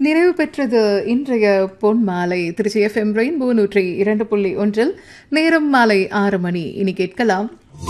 நிறைவு பெற்றது இன்றைய பொன் மாலை திருச்சி எஃப்எம் ரெயின்போ நூற்றி இரண்டு புள்ளி ஒன்றில் நேரம் மாலை ஆறு மணி இனி கேட்கலாம்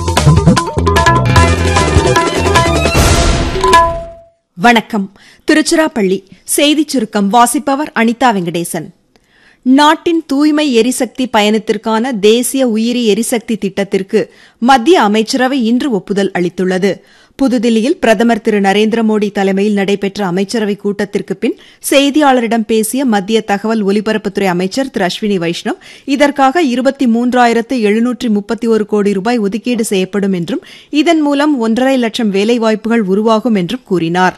வணக்கம் திருச்சிராப்பள்ளி செய்திச் சுருக்கம் வாசிப்பவர் அனிதா வெங்கடேசன் நாட்டின் தூய்மை எரிசக்தி பயணத்திற்கான தேசிய உயிரி எரிசக்தி திட்டத்திற்கு மத்திய அமைச்சரவை இன்று ஒப்புதல் அளித்துள்ளது புதுதில்லியில் பிரதமர் திரு நரேந்திர மோடி தலைமையில் நடைபெற்ற அமைச்சரவைக் கூட்டத்திற்கு பின் செய்தியாளரிடம் பேசிய மத்திய தகவல் ஒலிபரப்புத்துறை அமைச்சர் திரு அஸ்வினி வைஷ்ணவ் இதற்காக இருபத்தி மூன்றாயிரத்து எழுநூற்றி முப்பத்தி ஒரு கோடி ரூபாய் ஒதுக்கீடு செய்யப்படும் என்றும் இதன் மூலம் ஒன்றரை லட்சம் வேலைவாய்ப்புகள் உருவாகும் என்றும் கூறினாா்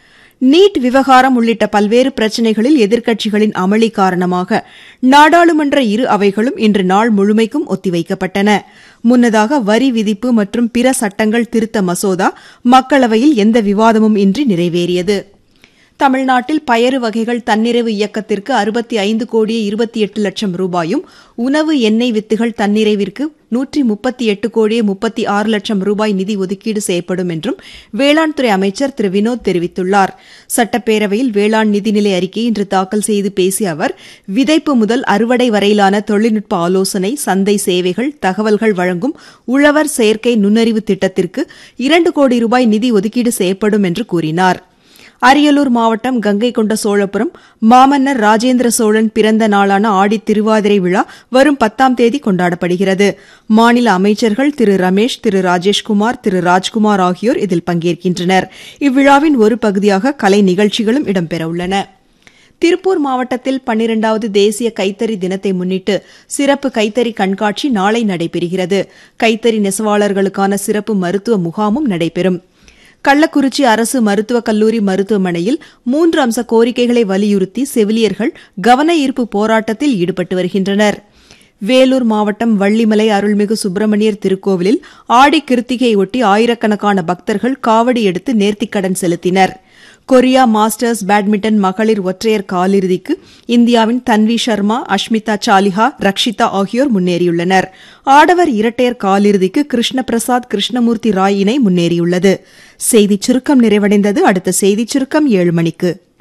நீட் விவகாரம் உள்ளிட்ட பல்வேறு பிரச்சினைகளில் எதிர்க்கட்சிகளின் அமளி காரணமாக நாடாளுமன்ற இரு அவைகளும் இன்று நாள் முழுமைக்கும் ஒத்திவைக்கப்பட்டன முன்னதாக வரி விதிப்பு மற்றும் பிற சட்டங்கள் திருத்த மசோதா மக்களவையில் எந்த விவாதமும் இன்றி நிறைவேறியது தமிழ்நாட்டில் பயறு வகைகள் தன்னிறைவு இயக்கத்திற்கு அறுபத்தி ஐந்து கோடியே இருபத்தி எட்டு லட்சம் ரூபாயும் உணவு எண்ணெய் வித்துகள் தன்னிறைவிற்கு நூற்றி முப்பத்தி எட்டு கோடியே முப்பத்தி ஆறு லட்சம் ரூபாய் நிதி ஒதுக்கீடு செய்யப்படும் என்றும் வேளாண் துறை அமைச்சர் திரு வினோத் தெரிவித்துள்ளார் சட்டப்பேரவையில் வேளாண் நிதிநிலை அறிக்கை இன்று தாக்கல் செய்து பேசிய அவர் விதைப்பு முதல் அறுவடை வரையிலான தொழில்நுட்ப ஆலோசனை சந்தை சேவைகள் தகவல்கள் வழங்கும் உழவர் செயற்கை நுண்ணறிவு திட்டத்திற்கு இரண்டு கோடி ரூபாய் நிதி ஒதுக்கீடு செய்யப்படும் என்று கூறினாா் அரியலூர் மாவட்டம் கங்கை கொண்ட சோழபுரம் மாமன்னர் ராஜேந்திர சோழன் பிறந்த நாளான ஆடி திருவாதிரை விழா வரும் பத்தாம் தேதி கொண்டாடப்படுகிறது மாநில அமைச்சர்கள் திரு ரமேஷ் திரு ராஜேஷ்குமார் திரு ராஜ்குமார் ஆகியோர் இதில் பங்கேற்கின்றனர் இவ்விழாவின் ஒரு பகுதியாக கலை நிகழ்ச்சிகளும் இடம்பெறவுள்ளன திருப்பூர் மாவட்டத்தில் பன்னிரண்டாவது தேசிய கைத்தறி தினத்தை முன்னிட்டு சிறப்பு கைத்தறி கண்காட்சி நாளை நடைபெறுகிறது கைத்தறி நெசவாளர்களுக்கான சிறப்பு மருத்துவ முகாமும் நடைபெறும் கள்ளக்குறிச்சி அரசு மருத்துவக் கல்லூரி மருத்துவமனையில் மூன்று அம்ச கோரிக்கைகளை வலியுறுத்தி செவிலியர்கள் கவன ஈர்ப்பு போராட்டத்தில் ஈடுபட்டு வருகின்றனர் வேலூர் மாவட்டம் வள்ளிமலை அருள்மிகு சுப்பிரமணியர் திருக்கோவிலில் ஆடி கிருத்திகையொட்டி ஆயிரக்கணக்கான பக்தர்கள் காவடி எடுத்து நேர்த்திக்கடன் செலுத்தினர் கொரியா மாஸ்டர்ஸ் பேட்மிண்டன் மகளிர் ஒற்றையர் காலிறுதிக்கு இந்தியாவின் தன்வி சர்மா அஷ்மிதா சாலிஹா ரக்ஷிதா ஆகியோர் முன்னேறியுள்ளனர் ஆடவர் இரட்டையர் காலிறுதிக்கு கிருஷ்ண பிரசாத் கிருஷ்ணமூர்த்தி ராய் இணை முன்னேறியுள்ளது செய்திச் சுருக்கம் நிறைவடைந்தது அடுத்த செய்திச் சுருக்கம் ஏழு மணிக்கு